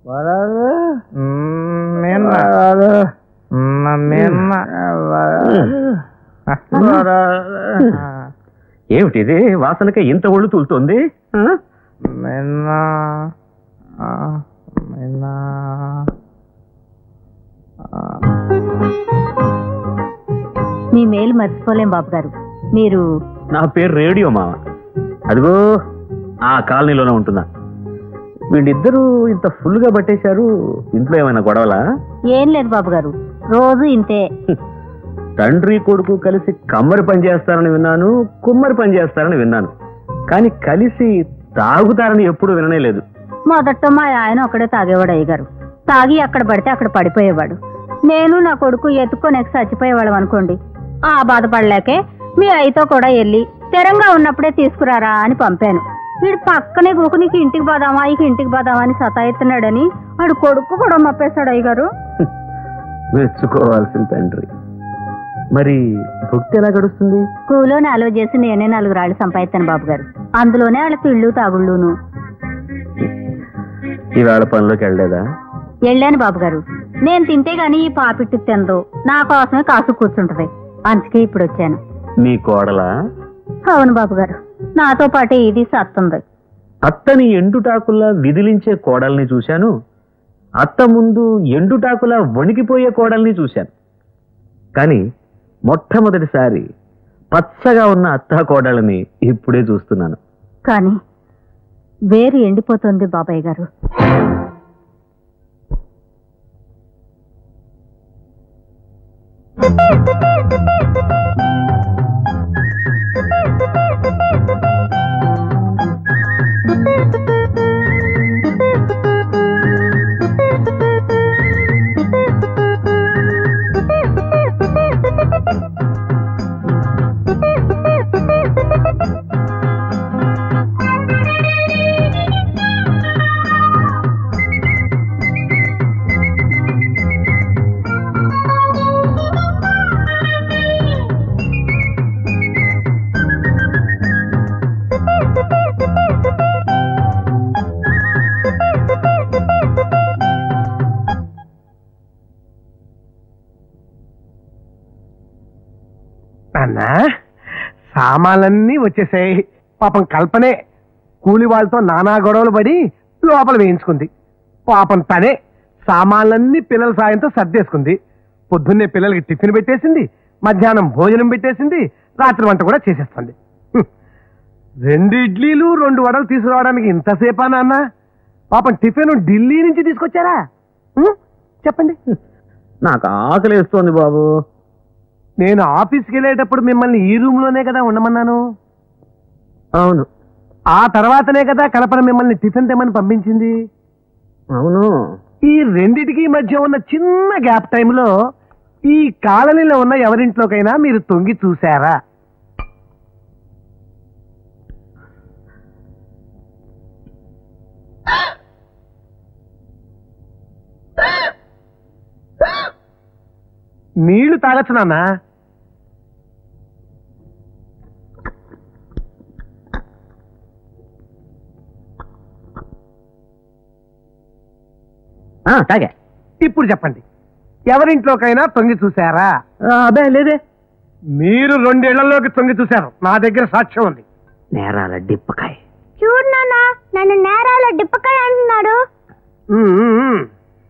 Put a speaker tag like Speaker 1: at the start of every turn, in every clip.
Speaker 1: మిన్న మిన్న
Speaker 2: ఏమిటిది వాసనకే ఇంత ఒళ్ళు తూలుతోంది ఆ?
Speaker 1: మిన్న మిన్న
Speaker 3: మీ మేలు మర్చిపోలేం బాబు గారు మీరు
Speaker 2: నా పేరు రేడియో మావ అదిగో ఆ కాలనీలోనే ఉంటున్నా వీళ్ళిద్దరూ ఇంత ఫుల్ గా పట్టేశారు ఇంట్లో ఏమైనా గొడవలా
Speaker 3: ఏం లేదు బాబు గారు రోజు ఇంతే
Speaker 2: తండ్రి కొడుకు కలిసి కమ్మరి పని చేస్తారని విన్నాను కుమ్మరి పని చేస్తారని విన్నాను కానీ కలిసి తాగుతారని ఎప్పుడు విననే లేదు
Speaker 3: మొదట మా ఆయన ఒకడే తాగేవాడు అయ్యగారు తాగి అక్కడ పడితే అక్కడ పడిపోయేవాడు నేను నా కొడుకు ఎత్తుకొని చచ్చిపోయేవాళ్ళం అనుకోండి ఆ బాధపడలేకే మీ అయితో కూడా వెళ్ళి స్థిరంగా ఉన్నప్పుడే తీసుకురారా అని పంపాను వీడు పక్కనే గుకునికి ఇంటికి పోదామా ఇక ఇంటికి పోదామా అని సతాయిస్తున్నాడని వాడు కొడుకు కూడా మప్పేశాడు అయ్యగారు
Speaker 2: మెచ్చుకోవాల్సిన తండ్రి మరి భక్తి ఎలా గడుస్తుంది
Speaker 3: కూలోని ఆలో చేసి నేనే నాలుగు రాళ్ళు సంపాదిస్తాను బాబు గారు అందులోనే వాళ్ళ పిళ్ళు తాగుళ్ళును
Speaker 2: ఈవేళ పనిలోకి వెళ్ళలేదా
Speaker 3: వెళ్ళాను బాబు గారు నేను తింటే గాని ఈ పాపిట్టు తిందు నా కోసమే కాసు కూర్చుంటది అందుకే ఇప్పుడు వచ్చాను
Speaker 2: మీ కోడలా
Speaker 3: అవును బాబు గారు నాతో పాటే ఇది సత్తుంది
Speaker 2: అత్తని ఎండుటాకుల్లా విదిలించే కోడల్ని చూశాను అత్త ముందు ఎండుటాకులా వణికిపోయే కోడల్ని చూశాను కానీ మొట్టమొదటిసారి పచ్చగా ఉన్న అత్త కోడళ్ళని ఇప్పుడే చూస్తున్నాను
Speaker 3: కానీ వేరు ఎండిపోతుంది బాబాయ్ గారు
Speaker 4: అన్నా సామాన్లన్నీ వచ్చేసాయి పాపం కల్పనే కూలి వాళ్ళతో నానా గొడవలు పడి లోపల వేయించుకుంది పాపం తనే సామాన్లన్నీ పిల్లల సాయంతో సర్దేసుకుంది పొద్దున్నే పిల్లలకి టిఫిన్ పెట్టేసింది మధ్యాహ్నం భోజనం పెట్టేసింది రాత్రి వంట కూడా చేసేస్తుంది హ్మ్. రెండు ఇడ్లీలు రెండు వడలు తీసుకురావడానికి ఇంతసేపా నాన్న పాపం టిఫిన్ ఢిల్లీ నుంచి తీసుకొచ్చారా హ్మ్? చెప్పండి
Speaker 2: నాకు ఆకలి వేస్తోంది బాబు
Speaker 4: నేను ఆఫీస్కి వెళ్ళేటప్పుడు మిమ్మల్ని ఈ రూమ్ లోనే కదా ఉండమన్నాను
Speaker 2: అవును
Speaker 4: ఆ తర్వాతనే కదా కల్పన మిమ్మల్ని టిఫిన్ తెమ్మని పంపించింది
Speaker 2: అవును
Speaker 4: ఈ రెండిటికి మధ్య ఉన్న చిన్న గ్యాప్ టైంలో ఈ కాలనీలో ఉన్న ఎవరింట్లోకైనా మీరు తొంగి చూశారా నీళ్లు తాగొచ్చు నాన్న
Speaker 2: ఆ, తాగా
Speaker 4: ఇప్పుడు చెప్పండి ఎవరింట్లోకైనా తొంగి చూశారా
Speaker 2: ఆ, అబ్బే లేదే
Speaker 4: మీరు రెండేళ్లలోకి తొంగి చూశారు నా దగ్గర సాక్ష్యం ఉంది
Speaker 2: నేరాల డిప్పకాయ
Speaker 3: చూడు నాన్న నన్ను నేరాల డిప్పకాయ అంటున్నాడు
Speaker 4: ఉమ్, ఉమ్, ఉమ్.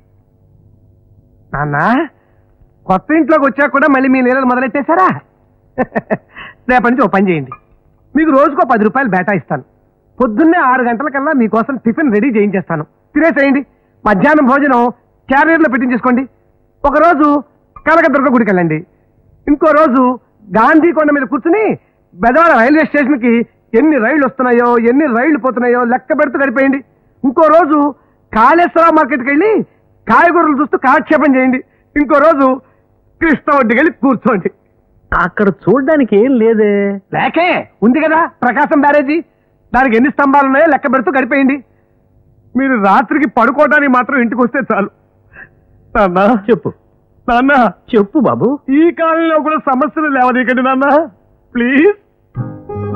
Speaker 4: నాన్న కొత్త ఇంట్లోకి వచ్చాక కూడా మళ్ళీ మీ నీళ్ళు మొదలెట్టేశారా రేపటి నుంచి ఓ పని చేయండి మీకు రోజుకో పది రూపాయలు బేటా ఇస్తాను పొద్దున్నే ఆరు గంటలకల్లా మీకోసం టిఫిన్ రెడీ చేయించేస్తాను తినేసేయండి మధ్యాహ్నం భోజనం క్యారియర్లో పెట్టించేసుకోండి ఒకరోజు కనకదుర్గ గుడికి వెళ్ళండి ఇంకో రోజు గాంధీ కొండ మీద కూర్చుని బెదవాడ రైల్వే స్టేషన్కి ఎన్ని రైళ్లు వస్తున్నాయో ఎన్ని రైళ్లు పోతున్నాయో లెక్క పెడుతూ గడిపేయండి ఇంకో రోజు కాళేశ్వర మార్కెట్కి వెళ్ళి కాయగూరలు చూస్తూ కాలక్షేపం చేయండి ఇంకో రోజు కృష్ణ ఒడ్డుకి వెళ్ళి కూర్చోండి
Speaker 2: అక్కడ చూడడానికి ఏం లేదే
Speaker 4: లేకే ఉంది కదా ప్రకాశం బ్యారేజీ దానికి ఎన్ని స్తంభాలు ఉన్నాయో లెక్క పెడుతూ గడిపేయండి మీరు రాత్రికి పడుకోవడానికి మాత్రం ఇంటికి వస్తే చాలు నాన్న
Speaker 2: చెప్పు
Speaker 4: నాన్న
Speaker 2: చెప్పు బాబు
Speaker 4: ఈ కాలంలో కూడా సమస్యలు లేవదీకండి నాన్న ప్లీజ్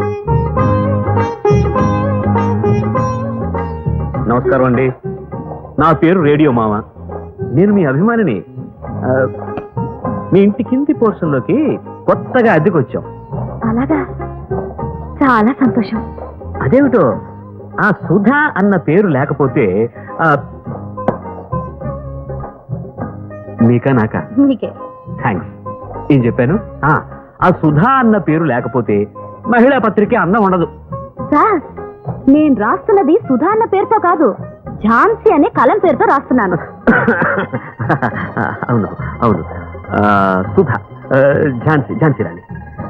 Speaker 2: నమస్కారం అండి నా పేరు రేడియో మామ నేను మీ అభిమానిని ఆ, మీ ఇంటి కింది పోర్షన్లోకి కొత్తగా అద్దెకొచ్చాం
Speaker 3: అలాగా చాలా సంతోషం
Speaker 2: అదేమిటో ఆ సుధా అన్న పేరు లేకపోతే ఆ, మీకా నాకా
Speaker 3: మీకే
Speaker 2: థ్యాంక్స్ ఏం చెప్పాను ఆ, ఆ సుధా అన్న పేరు లేకపోతే మహిళా పత్రిక అన్నం ఉండదు
Speaker 3: సార్ నేను రాస్తున్నది సుధా అన్న పేరుతో కాదు ఝాన్సీ అనే కలం పేరుతో రాస్తున్నాను
Speaker 2: అవును అవును ఆ, సుధా ఆ, ఝాన్సీ ఝాన్సీ రాణి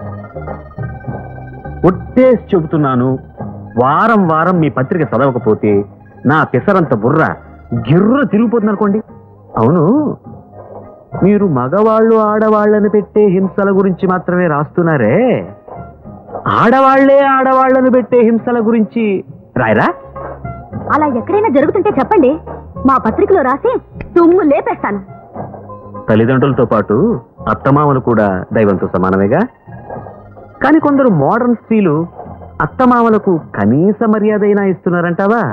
Speaker 2: ఒట్టేసి చెబుతున్నాను వారం వారం మీ పత్రిక చదవకపోతే నా పిసరంత బుర్ర గిర్ర తిరిగిపోతుంది అనుకోండి అవును మీరు మగవాళ్ళు ఆడవాళ్ళని పెట్టే హింసల గురించి మాత్రమే రాస్తున్నారే ఆడవాళ్లే ఆడవాళ్లను పెట్టే హింసల గురించి రాయరా
Speaker 3: అలా ఎక్కడైనా జరుగుతుంటే చెప్పండి మా పత్రికలో రాసి తుమ్ము లేపేస్తాను
Speaker 2: తల్లిదండ్రులతో పాటు అత్తమామలు కూడా దైవంతో సమానమేగా కానీ కొందరు మోడర్న్ స్త్రీలు అత్తమామలకు కనీస మర్యాద అయినా ఇస్తున్నారంటావా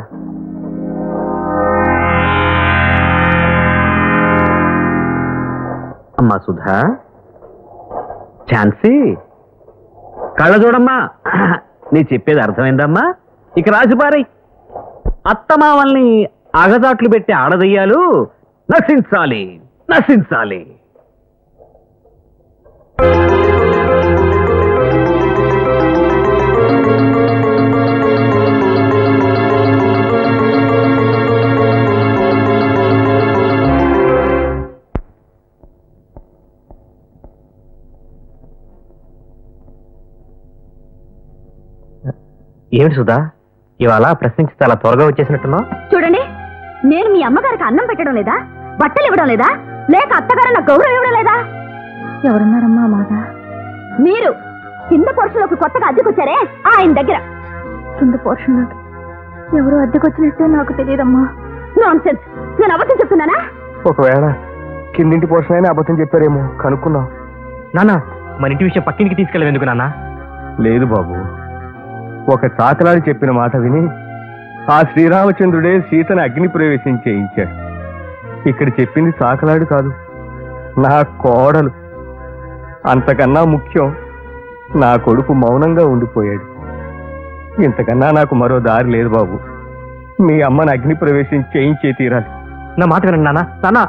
Speaker 2: అమ్మా సుధా ఛాన్సీ కళ్ళ చూడమ్మా నీ చెప్పేది అర్థమైందమ్మా ఇక రాజుపారై అత్తమామల్ని అగదాట్లు పెట్టి ఆడదయ్యాలు నశించాలి నశించాలి ఏమిటి సుధా ఇవాళ ప్రశ్నించి చాలా త్వరగా వచ్చేసినట్టున్నావు
Speaker 3: చూడండి నేను మీ అమ్మగారికి అన్నం పెట్టడం లేదా బట్టలు ఇవ్వడం లేదా లేక అత్తగారు నాకు గౌరవం ఇవ్వడం లేదా ఎవరున్నారమ్మా మాట మీరు కింద పోర్షన్లోకి కొత్తగా అద్దెకొచ్చారే ఆయన దగ్గర కింద పోర్షన్లోకి ఎవరు అద్దెకొచ్చినట్టే నాకు తెలియదమ్మా నాన్ సెన్స్ నేను అబద్ధం చెప్తున్నానా
Speaker 4: ఒకవేళ కిందింటి పోర్షన్ అయినా అబద్ధం చెప్పారేమో కనుక్కుందాం
Speaker 5: నాన్న మన ఇంటి విషయం పక్కింటికి తీసుకెళ్ళేందుకు నాన్న
Speaker 4: లేదు బాబు ఒక చాకలాడి చెప్పిన మాట విని ఆ శ్రీరామచంద్రుడే సీతను అగ్ని ప్రవేశం చేయించాడు ఇక్కడ చెప్పింది చాకలాడు కాదు నా కోడలు అంతకన్నా ముఖ్యం నా కొడుకు మౌనంగా ఉండిపోయాడు ఇంతకన్నా నాకు మరో దారి లేదు బాబు మీ అమ్మని అగ్ని ప్రవేశం చేయించే తీరాలి
Speaker 5: నా మాట వినండి నాన్న నాన్న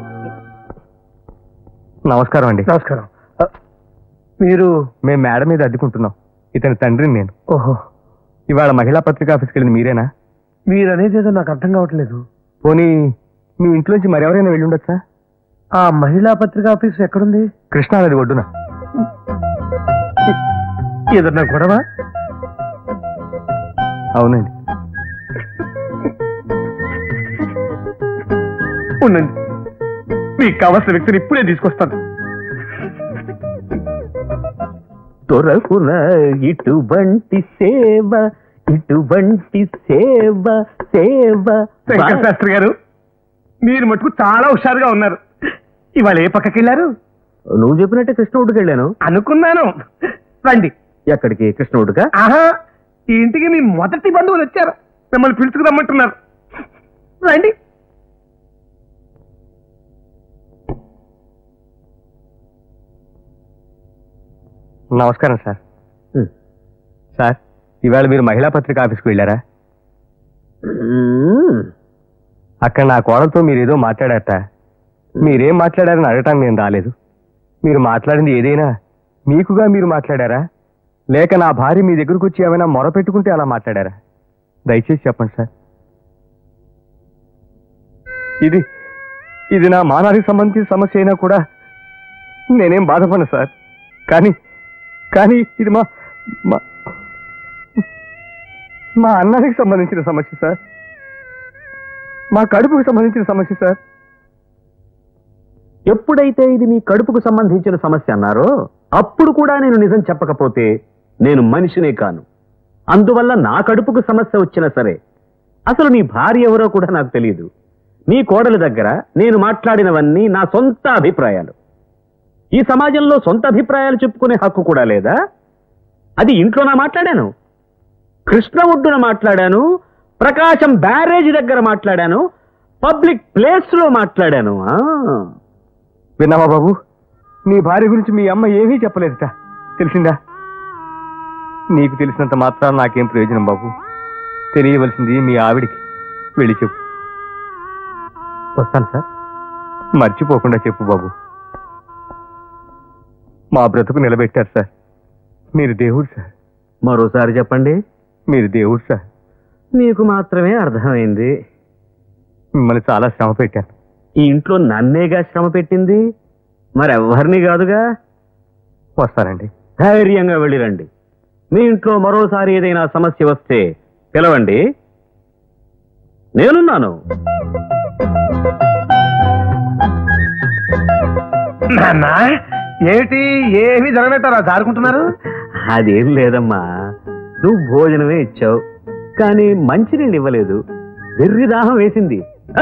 Speaker 4: నమస్కారం అండి నమస్కారం మీరు మేము మేడ మీద అద్దుకుంటున్నాం ఇతని తండ్రిని నేను ఓహో ఇవాళ మహిళా పత్రిక ఆఫీస్కి వెళ్ళింది మీరేనా మీరు అనేది ఏదో నాకు అర్థం కావట్లేదు పోనీ మీ ఇంట్లోంచి మరెవరైనా వెళ్ళి ఉండొచ్చా ఆ మహిళా పత్రిక ఆఫీస్ ఎక్కడుంది కృష్ణానది ఒడ్డున ఏదన్నా గొడవ అవునండి ఉండండి మీకు కావాల్సిన వ్యక్తిని ఇప్పుడే తీసుకొస్తాను
Speaker 2: దొరకున ఇటువంటి సేవ ఇటువంటి సేవ సేవ
Speaker 4: శంకర్ శాస్త్రి గారు మీరు మటుకు చాలా హుషారుగా ఉన్నారు ఇవాళ ఏ పక్కకి వెళ్ళారు
Speaker 2: నువ్వు చెప్పినట్టే కృష్ణవుడికి వెళ్ళాను
Speaker 4: అనుకున్నాను రండి
Speaker 2: ఎక్కడికి కృష్ణవుడికా
Speaker 4: ఆహా ఈ ఇంటికి మీ మొదటి బంధువులు వచ్చారు మిమ్మల్ని పిలుచుకురమ్మంటున్నారు రండి నమస్కారం సార్
Speaker 2: ఉమ్.
Speaker 4: సార్ ఇవాళ మీరు మహిళా పత్రిక ఆఫీస్కి వెళ్ళారా
Speaker 2: మ్మ్.
Speaker 4: అక్కడ నా కోడలతో మీరు ఏదో మాట్లాడారట మీరేం మాట్లాడారని అడగటానికి నేను రాలేదు మీరు మాట్లాడింది ఏదైనా మీకుగా మీరు మాట్లాడారా లేక నా భార్య మీ దగ్గరకు వచ్చి ఏమైనా మొర పెట్టుకుంటే అలా మాట్లాడారా దయచేసి చెప్పండి సార్ ఇది ఇది నా మానానికి సంబంధించిన సమస్య అయినా కూడా నేనేం బాధపడను సార్ కానీ కానీ ఇది మా మా- మా అన్నానికి సంబంధించిన సమస్య సార్ మా కడుపుకు సంబంధించిన సమస్య సార్
Speaker 2: ఎప్పుడైతే ఇది మీ కడుపుకు సంబంధించిన సమస్య అన్నారో అప్పుడు కూడా నేను నిజం చెప్పకపోతే నేను మనిషినే కాను అందువల్ల నా కడుపుకు సమస్య వచ్చినా సరే అసలు నీ భార్య ఎవరో కూడా నాకు తెలియదు నీ కోడలి దగ్గర నేను మాట్లాడినవన్నీ నా సొంత అభిప్రాయాలు ఈ సమాజంలో సొంత అభిప్రాయాలు చెప్పుకునే హక్కు కూడా లేదా అది ఇంట్లో నా మాట్లాడాను కృష్ణ ఒడ్డున మాట్లాడాను ప్రకాశం బ్యారేజ్ దగ్గర మాట్లాడాను పబ్లిక్ ప్లేస్ లో మాట్లాడాను ఆ.
Speaker 5: విన్నావా బాబు నీ భార్య గురించి మీ అమ్మ ఏమీ చెప్పలేదుట తెలిసిందా నీకు తెలిసినంత మాత్రం నాకేం ప్రయోజనం బాబు తెలియవలసింది మీ ఆవిడికి వెళ్ళి చెప్పు వస్తాను సార్ మర్చిపోకుండా చెప్పు బాబు మా బ్రతుకు నిలబెట్టారు సార్ మీరు దేవుడు సార్
Speaker 2: మరోసారి చెప్పండి
Speaker 5: మీరు దేవుడు సార్
Speaker 2: మీకు మాత్రమే అర్థమైంది
Speaker 5: మిమ్మల్ని చాలా శ్రమ పెట్టాను
Speaker 2: ఈ ఇంట్లో నన్నేగా శ్రమ పెట్టింది మరెవ్వరిని కాదుగా
Speaker 5: వస్తానండి
Speaker 2: ధైర్యంగా వెళ్ళిరండి మీ ఇంట్లో మరోసారి ఏదైనా సమస్య వస్తే పిలవండి నేనున్నాను
Speaker 4: నాన్న ఏమిటి ఏమి జరగనట్టారా జారుకుంటున్నారు
Speaker 2: అదేం లేదమ్మా నువ్వు భోజనమే ఇచ్చావు కానీ మంచినీళ్ళు ఇవ్వలేదు వెర్రి దాహం వేసింది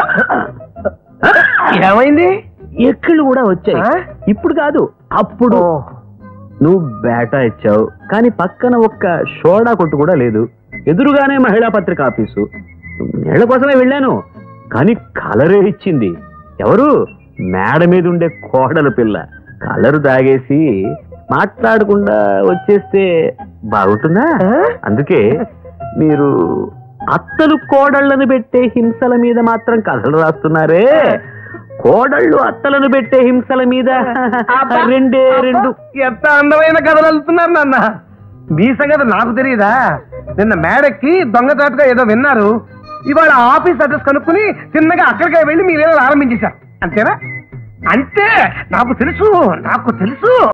Speaker 4: ఏమైంది
Speaker 2: ఎక్కలు కూడా వచ్చాయి
Speaker 4: ఆ?
Speaker 2: ఇప్పుడు కాదు అప్పుడు నువ్వు బేటా ఇచ్చావు కానీ పక్కన ఒక్క షోడా కొట్టు కూడా లేదు ఎదురుగానే మహిళా పత్రిక ఆఫీసు నీళ్ల కోసమే వెళ్ళాను కానీ కలరే ఇచ్చింది ఎవరు మేడ మీద ఉండే కోడలు పిల్ల కలరు తాగేసి మాట్లాడకుండా వచ్చేస్తే బాగుంటుందా అందుకే మీరు అత్తలు కోడళ్లను పెట్టే హింసల మీద మాత్రం కథలు రాస్తున్నారే కోడళ్ళు అత్తలను పెట్టే హింసల మీద రెండే రెండు
Speaker 4: ఎంత అందమైన కథలు వెళ్తున్నారు నాన్న మీ సంగతి నాకు తెలియదా నిన్న మేడక్కి దొంగచాటుగా ఏదో విన్నారు ఇవాళ ఆఫీస్ అడ్రస్ కనుక్కుని చిన్నగా అక్కడికే వెళ్ళి మీ లీలలు ఆరంభించేశారు అంతేనా అంతే నాకు తెలుసు నాకు తెలుసు